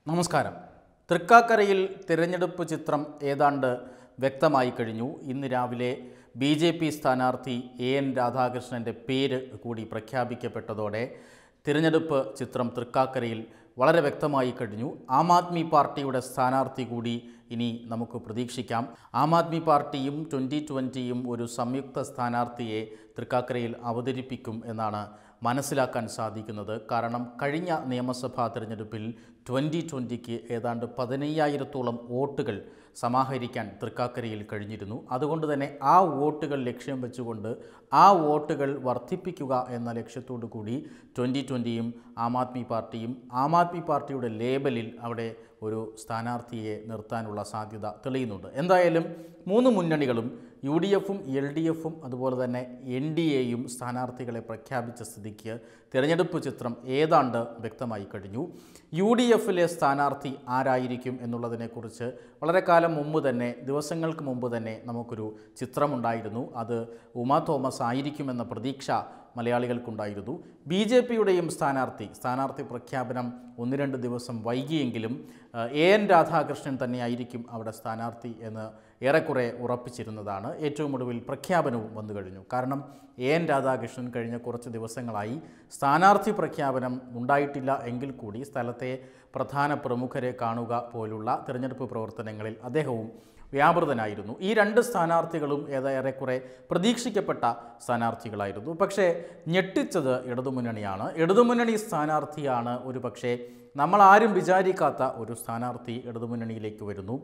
നമസ്കാരം തൃക്കാക്കരയിൽ തിരഞ്ഞെടുപ്പ് ചിത്രം ഏതാണ്ട് വ്യക്തമായി കഴിഞ്ഞു ഇന്ന് രാവിലെ ബി ജെ പി സ്ഥാനാർത്ഥി എ എൻ രാധാകൃഷ്ണൻ്റെ പേര് കൂടി പ്രഖ്യാപിക്കപ്പെട്ടതോടെ തിരഞ്ഞെടുപ്പ് ചിത്രം തൃക്കാക്കരയിൽ വളരെ വ്യക്തമായി കഴിഞ്ഞു ആം ആദ്മി പാർട്ടിയുടെ സ്ഥാനാർത്ഥി കൂടി ഇനി നമുക്ക് പ്രതീക്ഷിക്കാം ആം ആദ്മി പാർട്ടിയും ട്വൻ്റി ട്വൻ്റിയും ഒരു സംയുക്ത സ്ഥാനാർത്ഥിയെ തൃക്കാക്കരയിൽ അവതരിപ്പിക്കും എന്നാണ് മനസ്സിലാക്കാൻ സാധിക്കുന്നത് കാരണം കഴിഞ്ഞ നിയമസഭാ തിരഞ്ഞെടുപ്പിൽ ട്വൻ്റി ട്വൻ്റിക്ക് ഏതാണ്ട് പതിനയ്യായിരത്തോളം വോട്ടുകൾ സമാഹരിക്കാൻ തൃക്കാക്കരയിൽ കഴിഞ്ഞിരുന്നു അതുകൊണ്ട് തന്നെ ആ വോട്ടുകൾ ലക്ഷ്യം വെച്ചുകൊണ്ട് ആ വോട്ടുകൾ വർദ്ധിപ്പിക്കുക എന്ന ലക്ഷ്യത്തോടു കൂടി ട്വൻ്റി ട്വൻ്റിയും ആം ആദ്മി പാർട്ടിയും ആം ആദ്മി പാർട്ടിയുടെ ലേബലിൽ അവിടെ ഒരു സ്ഥാനാർത്ഥിയെ നിർത്താനുള്ള സാധ്യത തെളിയുന്നുണ്ട് എന്തായാലും മൂന്ന് മുന്നണികളും യു ഡി എഫും എൽ ഡി എഫും അതുപോലെ തന്നെ എൻ ഡി എയും സ്ഥാനാർത്ഥികളെ പ്രഖ്യാപിച്ച സ്ഥിതിക്ക് തിരഞ്ഞെടുപ്പ് ചിത്രം ഏതാണ്ട് വ്യക്തമായി കഴിഞ്ഞു യു ഡി എഫിലെ സ്ഥാനാർത്ഥി ആരായിരിക്കും എന്നുള്ളതിനെക്കുറിച്ച് വളരെ കാലം മുമ്പ് തന്നെ ദിവസങ്ങൾക്ക് മുമ്പ് തന്നെ നമുക്കൊരു ചിത്രമുണ്ടായിരുന്നു അത് ഉമാ തോമസ് ആയിരിക്കുമെന്ന പ്രതീക്ഷ മലയാളികൾക്കുണ്ടായിരുന്നു ബി ജെ പിയുടെയും സ്ഥാനാർത്ഥി സ്ഥാനാർത്ഥി പ്രഖ്യാപനം ഒന്ന് രണ്ട് ദിവസം വൈകിയെങ്കിലും ഏഹ്, എ എൻ രാധാകൃഷ്ണൻ തന്നെയായിരിക്കും അവിടെ സ്ഥാനാർത്ഥി എന്ന് ഏറെക്കുറെ ഉറപ്പിച്ചിരുന്നതാണ് ഏറ്റവും ഒടുവിൽ പ്രഖ്യാപനവും വന്നു കഴിഞ്ഞു കാരണം എ എൻ രാധാകൃഷ്ണൻ കഴിഞ്ഞ കുറച്ച് ദിവസങ്ങളായി സ്ഥാനാർത്ഥി പ്രഖ്യാപനം ഉണ്ടായിട്ടില്ല എങ്കിൽ കൂടി സ്ഥലത്തെ പ്രധാന പ്രമുഖരെ കാണുക പോലുള്ള തിരഞ്ഞെടുപ്പ് പ്രവർത്തനങ്ങളിൽ അദ്ദേഹവും വ്യാപൃതനായിരുന്നു ഈ രണ്ട് സ്ഥാനാർത്ഥികളും ഏറെക്കുറെ പ്രതീക്ഷിക്കപ്പെട്ട സ്ഥാനാർത്ഥികളായിരുന്നു പക്ഷേ ഞെട്ടിച്ചത് ഇടതുമുന്നണിയാണ് ഇടതുമുന്നണി സ്ഥാനാർത്ഥിയാണ് ഒരു പക്ഷേ നമ്മൾ ആരും വിചാരിക്കാത്ത ഒരു സ്ഥാനാർത്ഥി ഇടതുമുന്നണിയിലേക്ക് വരുന്നു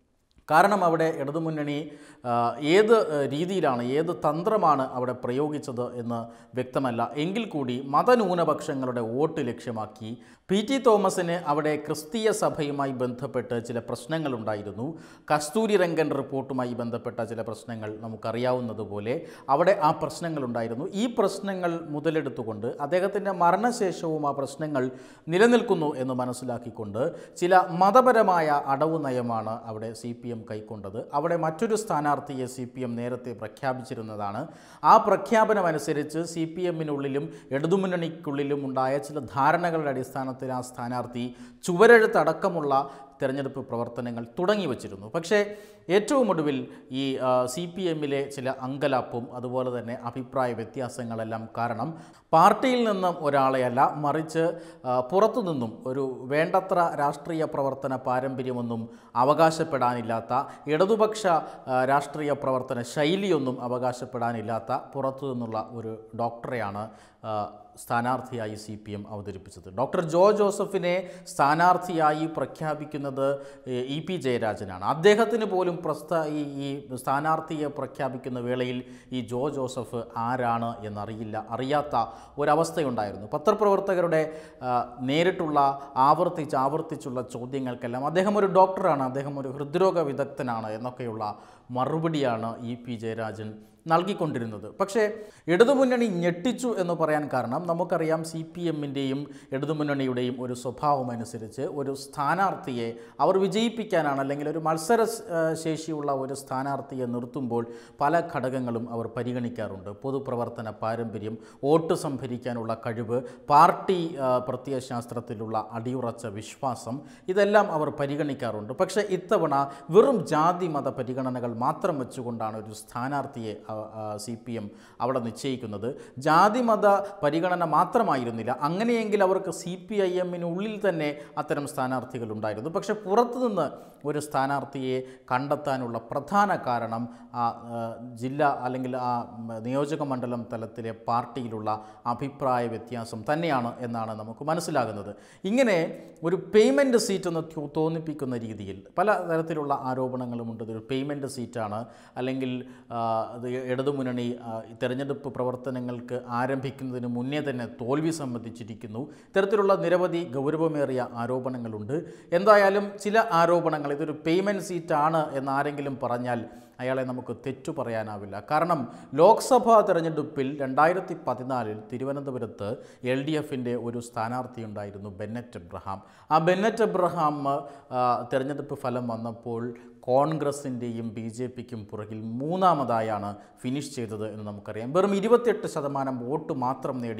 കാരണം അവിടെ ഇടതുമുന്നണി ആ, ഏത് ആ, രീതിയിലാണ് ഏത് തന്ത്രമാണ് അവിടെ പ്രയോഗിച്ചത് എന്ന് വ്യക്തമല്ല എങ്കിൽ കൂടി മതന്യൂനപക്ഷങ്ങളുടെ വോട്ട് ലക്ഷ്യമാക്കി പി ടി തോമസിന് അവിടെ ക്രിസ്തീയ സഭയുമായി ബന്ധപ്പെട്ട് ചില പ്രശ്നങ്ങളുണ്ടായിരുന്നു കസ്തൂരി രംഗൻ റിപ്പോർട്ടുമായി ബന്ധപ്പെട്ട ചില പ്രശ്നങ്ങൾ നമുക്കറിയാവുന്നതുപോലെ അവിടെ ആ പ്രശ്നങ്ങളുണ്ടായിരുന്നു ഈ പ്രശ്നങ്ങൾ മുതലെടുത്തുകൊണ്ട് അദ്ദേഹത്തിൻ്റെ മരണശേഷവും ആ പ്രശ്നങ്ങൾ നിലനിൽക്കുന്നു എന്ന് മനസ്സിലാക്കിക്കൊണ്ട് ചില മതപരമായ അടവ് നയമാണ് അവിടെ സി പി എം കൈക്കൊണ്ടത് അവിടെ മറ്റൊരു സ്ഥാനാർത്ഥിയെ സി പി എം നേരത്തെ പ്രഖ്യാപിച്ചിരുന്നതാണ് ആ പ്രഖ്യാപനം അനുസരിച്ച് സി പി എമ്മിനുള്ളിലും ഇടതുമുന്നണിക്കുള്ളിലും ഉണ്ടായ ചില ധാരണകളുടെ അടിസ്ഥാനത്തിൽ ആ സ്ഥാനാർത്ഥി ചുവരെഴുത്തടക്കമുള്ള തെരഞ്ഞെടുപ്പ് പ്രവർത്തനങ്ങൾ തുടങ്ങി വച്ചിരുന്നു പക്ഷേ ഏറ്റവും ഒടുവിൽ ഈ സി പി എമ്മിലെ ചില അങ്കലാപ്പും അതുപോലെ തന്നെ അഭിപ്രായ വ്യത്യാസങ്ങളെല്ലാം കാരണം പാർട്ടിയിൽ നിന്നും ഒരാളെയല്ല മറിച്ച് ആ, പുറത്തു നിന്നും ഒരു വേണ്ടത്ര രാഷ്ട്രീയ പ്രവർത്തന പാരമ്പര്യമൊന്നും അവകാശപ്പെടാനില്ലാത്ത ഇടതുപക്ഷ ആ, രാഷ്ട്രീയ പ്രവർത്തന ശൈലിയൊന്നും അവകാശപ്പെടാനില്ലാത്ത പുറത്തു നിന്നുള്ള ഒരു ഡോക്ടറെയാണ് ആ, സ്ഥാനാർത്ഥിയായി സി പി എം അവതരിപ്പിച്ചത് ഡോക്ടർ ജോ ജോസഫിനെ സ്ഥാനാർത്ഥിയായി പ്രഖ്യാപിക്കുന്നത് ഏഹ്, ഇ പി ജയരാജനാണ് അദ്ദേഹത്തിന് പോലും പ്രസ്ത ഈ ഈ സ്ഥാനാർത്ഥിയെ പ്രഖ്യാപിക്കുന്ന വേളയിൽ ഈ ജോ ജോസഫ് ആരാണ് എന്നറിയില്ല അറിയാത്ത ഒരവസ്ഥയുണ്ടായിരുന്നു പത്രപ്രവർത്തകരുടെ ആ, നേരിട്ടുള്ള ആവർത്തിച്ച് ആവർത്തിച്ചുള്ള ചോദ്യങ്ങൾക്കെല്ലാം അദ്ദേഹം ഒരു ഡോക്ടറാണ് അദ്ദേഹം ഒരു ഹൃദ്രോഗ വിദഗ്ധനാണ് എന്നൊക്കെയുള്ള മറുപടിയാണ് ഇ പി ജയരാജൻ നൽകിക്കൊണ്ടിരുന്നത് പക്ഷേ ഇടതുമുന്നണി ഞെട്ടിച്ചു എന്ന് പറയാൻ കാരണം നമുക്കറിയാം സി പി എമ്മിൻ്റെയും ഇടതുമുന്നണിയുടെയും ഒരു സ്വഭാവം അനുസരിച്ച് ഒരു സ്ഥാനാർത്ഥിയെ അവർ വിജയിപ്പിക്കാനാണ് അല്ലെങ്കിൽ ഒരു മത്സര സ്- ആ, ശേഷിയുള്ള ഒരു സ്ഥാനാർത്ഥിയെ നിർത്തുമ്പോൾ പല ഘടകങ്ങളും അവർ പരിഗണിക്കാറുണ്ട് പൊതുപ്രവർത്തന പാരമ്പര്യം വോട്ട് സംഭരിക്കാനുള്ള കഴിവ് പാർട്ടി ആ, പ്രത്യയശാസ്ത്രത്തിലുള്ള അടിയുറച്ച വിശ്വാസം ഇതെല്ലാം അവർ പരിഗണിക്കാറുണ്ട് പക്ഷേ ഇത്തവണ വെറും ജാതി മത പരിഗണനകൾ മാത്രം വെച്ചുകൊണ്ടാണ് ഒരു സ്ഥാനാർത്ഥിയെ സി പി എം അവിടെ നിശ്ചയിക്കുന്നത് ജാതി മത പരിഗണന മാത്രമായിരുന്നില്ല അങ്ങനെയെങ്കിൽ അവർക്ക് സി പി ഐ എമ്മിനുള്ളിൽ തന്നെ അത്തരം സ്ഥാനാർത്ഥികൾ ഉണ്ടായിരുന്നു പക്ഷേ പുറത്തുനിന്ന് ഒരു സ്ഥാനാർത്ഥിയെ കണ്ടെത്താനുള്ള പ്രധാന കാരണം ആ ആ, ജില്ല അല്ലെങ്കിൽ ആ ഉം, നിയോജക മണ്ഡലം തലത്തിലെ പാർട്ടിയിലുള്ള അഭിപ്രായ വ്യത്യാസം തന്നെയാണ് എന്നാണ് നമുക്ക് മനസ്സിലാകുന്നത് ഇങ്ങനെ ഒരു പേയ്മെൻറ്റ് സീറ്റ് എന്ന് ത്യോ- തോന്നിപ്പിക്കുന്ന രീതിയിൽ പല തരത്തിലുള്ള ആരോപണങ്ങളുമുണ്ട് ഇതൊരു പേയ്മെൻറ്റ് സീറ്റാണ് അല്ലെങ്കിൽ ആ, അത് ഇടതുമുന്നണി ആ, ഈ തെരഞ്ഞെടുപ്പ് പ്രവർത്തനങ്ങൾക്ക് ആരംഭിക്കുന്നതിന് മുന്നേ തന്നെ തോൽവി സംബന്ധിച്ചിരിക്കുന്നു ഇത്തരത്തിലുള്ള നിരവധി ഗൗരവമേറിയ ആരോപണങ്ങളുണ്ട് എന്തായാലും ചില ആരോപണങ്ങൾ ഇതൊരു പേയ്മെൻറ്റ് സീറ്റാണ് എന്നാരെങ്കിലും പറഞ്ഞാൽ അയാളെ നമുക്ക് തെറ്റു പറയാനാവില്ല കാരണം ലോക്സഭാ തെരഞ്ഞെടുപ്പിൽ രണ്ടായിരത്തി പതിനാലിൽ തിരുവനന്തപുരത്ത് എൽ ഡി എഫിൻ്റെ ഒരു സ്ഥാനാർത്ഥി ഉണ്ടായിരുന്നു ബെന്നറ്റ് എബ്രഹാം ആ ബെന്നറ്റ് എബ്രഹാം ആ, തെരഞ്ഞെടുപ്പ് ഫലം വന്നപ്പോൾ കോൺഗ്രസിൻ്റെയും ബി ജെ പിക്കും പുറകിൽ മൂന്നാമതായാണ് ഫിനിഷ് ചെയ്തത് എന്ന് നമുക്കറിയാം വെറും ഇരുപത്തിയെട്ട് ശതമാനം വോട്ട് മാത്രം നേടി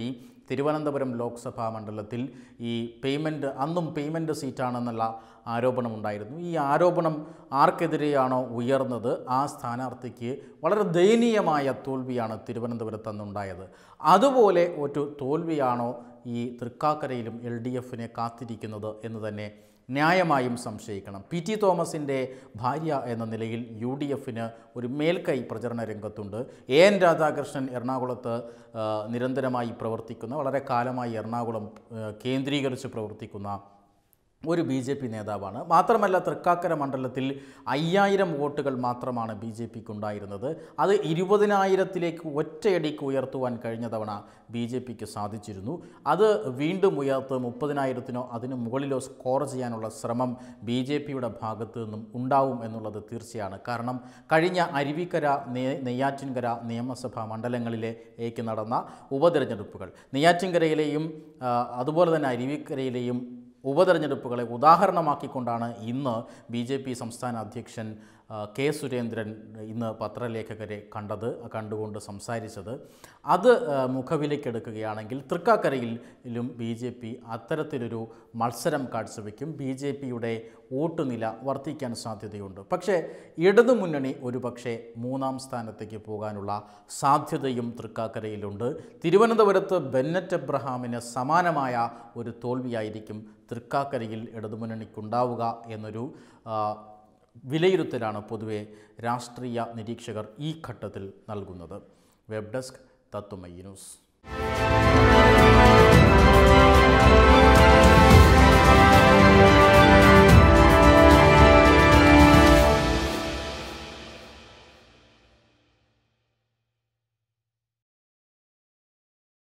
തിരുവനന്തപുരം ലോക്സഭാ മണ്ഡലത്തിൽ ഈ പേയ്മെൻറ്റ് അന്നും പേയ്മെൻറ്റ് സീറ്റാണെന്നുള്ള ആരോപണമുണ്ടായിരുന്നു ഈ ആരോപണം ആർക്കെതിരെയാണോ ഉയർന്നത് ആ സ്ഥാനാർത്ഥിക്ക് വളരെ ദയനീയമായ തോൽവിയാണ് തിരുവനന്തപുരത്ത് അന്നുണ്ടായത് അതുപോലെ ഒരു തോൽവിയാണോ ഈ തൃക്കാക്കരയിലും എൽ ഡി എഫിനെ കാത്തിരിക്കുന്നത് എന്ന് തന്നെ ന്യായമായും സംശയിക്കണം പി ടി തോമസിൻ്റെ ഭാര്യ എന്ന നിലയിൽ യു ഡി എഫിന് ഒരു മേൽക്കൈ പ്രചരണ രംഗത്തുണ്ട് എ എൻ രാധാകൃഷ്ണൻ എറണാകുളത്ത് ആ, നിരന്തരമായി പ്രവർത്തിക്കുന്ന വളരെ കാലമായി എറണാകുളം ആ, കേന്ദ്രീകരിച്ച് പ്രവർത്തിക്കുന്ന ഒരു ബി ജെ പി നേതാവാണ് മാത്രമല്ല തൃക്കാക്കര മണ്ഡലത്തിൽ അയ്യായിരം വോട്ടുകൾ മാത്രമാണ് ബി ജെ പിക്ക് ഉണ്ടായിരുന്നത് അത് ഇരുപതിനായിരത്തിലേക്ക് ഒറ്റയടിക്ക് ഉയർത്തുവാൻ കഴിഞ്ഞ തവണ ബി ജെ പിക്ക് സാധിച്ചിരുന്നു അത് വീണ്ടും ഉയർത്ത് മുപ്പതിനായിരത്തിനോ അതിന് മുകളിലോ സ്കോർ ചെയ്യാനുള്ള ശ്രമം ബി ജെ പിയുടെ ഭാഗത്തു നിന്നും ഉണ്ടാവും എന്നുള്ളത് തീർച്ചയാണ് കാരണം കഴിഞ്ഞ അരുവിക്കര നെ- നെയ്യാറ്റിൻകര നിയമസഭാ മണ്ഡലങ്ങളിലേക്ക് നടന്ന ഉപതെരഞ്ഞെടുപ്പുകൾ നെയ്യാറ്റിൻകരയിലെയും ആ, അതുപോലെ തന്നെ അരുവിക്കരയിലെയും ഉപതെരഞ്ഞെടുപ്പുകളെ ഉദാഹരണമാക്കിക്കൊണ്ടാണ് ഇന്ന് ബി ജെ പി സംസ്ഥാന അധ്യക്ഷൻ ആ, കെ സുരേന്ദ്രൻ ഇന്ന് പത്രലേഖകരെ കണ്ടത് കണ്ടുകൊണ്ട് സംസാരിച്ചത് അത് ആ, മുഖവിലേക്കെടുക്കുകയാണെങ്കിൽ തൃക്കാക്കരയിലും ബി ജെ പി അത്തരത്തിലൊരു മത്സരം കാഴ്ചവെക്കും ബി ജെ പിയുടെ വോട്ട് നില വർദ്ധിക്കാൻ സാധ്യതയുണ്ട് പക്ഷേ ഇടതുമുന്നണി ഒരു പക്ഷേ മൂന്നാം സ്ഥാനത്തേക്ക് പോകാനുള്ള സാധ്യതയും തൃക്കാക്കരയിലുണ്ട് തിരുവനന്തപുരത്ത് ബെന്നറ്റ് എബ്രഹാമിന് സമാനമായ ഒരു തോൽവിയായിരിക്കും തൃക്കാക്കരയിൽ ഇടതുമുന്നണിക്കുണ്ടാവുക എന്നൊരു ആ, വിലയിരുത്തലാണ് പൊതുവെ രാഷ്ട്രീയ നിരീക്ഷകർ ഈ ഘട്ടത്തിൽ നൽകുന്നത് വെബ് ഡെസ്ക് തത്തുമൈ ന്യൂസ്